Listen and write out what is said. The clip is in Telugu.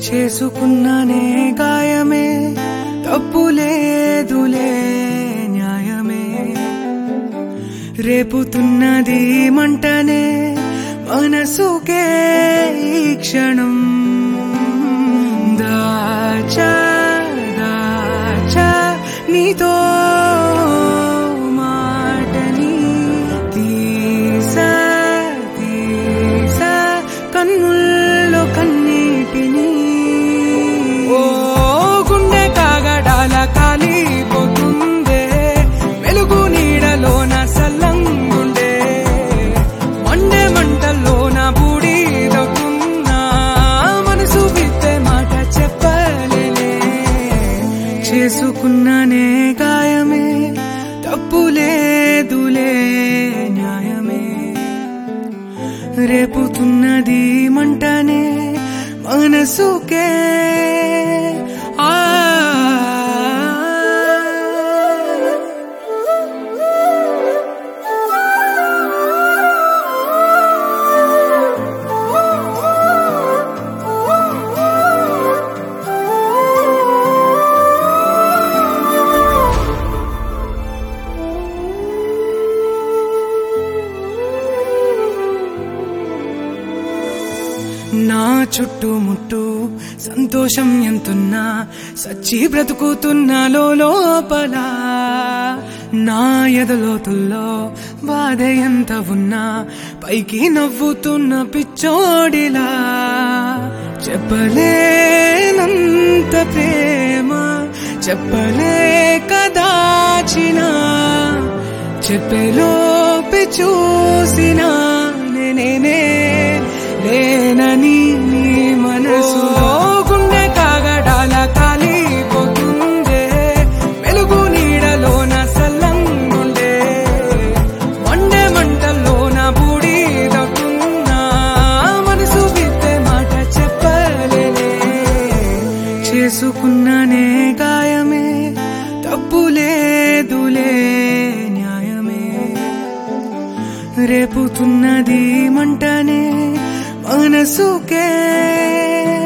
చేసుకున్నానే గాయమే తప్పు లేదులే న్యాయమే రేపుతున్నది మంటనే మనసుకే ఈ క్షణం దాచా దాచా నీతో మాటని తీసా తీసా కన్నుల్లో కన్నీటిని ఓ గుండె కాగడాల కాలిపోతుందే వెలుగు నీడలోన సల్లంగుండే మండే మంటల్లోన బూడిదవుతున్నా మనసు విద్దే మాట చెప్పలేనే చేసుకున్నానే గాయమే తప్పు లేదులే న్యాయమే రేపుతున్నది మంటనే మనసుకే ఆ నా చుట్టుముట్టు సంతోషం ఎంతున్నా సచ్చి బ్రతుకుతున్నా లోపల నా ఎదలోతుల్లో బాధ ఎంత ఉన్నా పైకి నవ్వుతున్న పిచ్చోడిలా చెప్పలేనంత ప్రేమ చెప్పలేక దాచినా చెప్పేలోపి చూసినా నేనే లేనని నీ మనసు గుండె కాగడాల కాలిపోతుందే వెలుగు నీడలోన సల్లంగుండే మండే మంటల్లోన బూడిదవుతున్నా మనసు విద్దే మాట చెప్పలేనే చేసుకున్నానే గాయమే తప్పు లేదులే న్యాయమే రేపుతున్నది మంటనే మనసుకే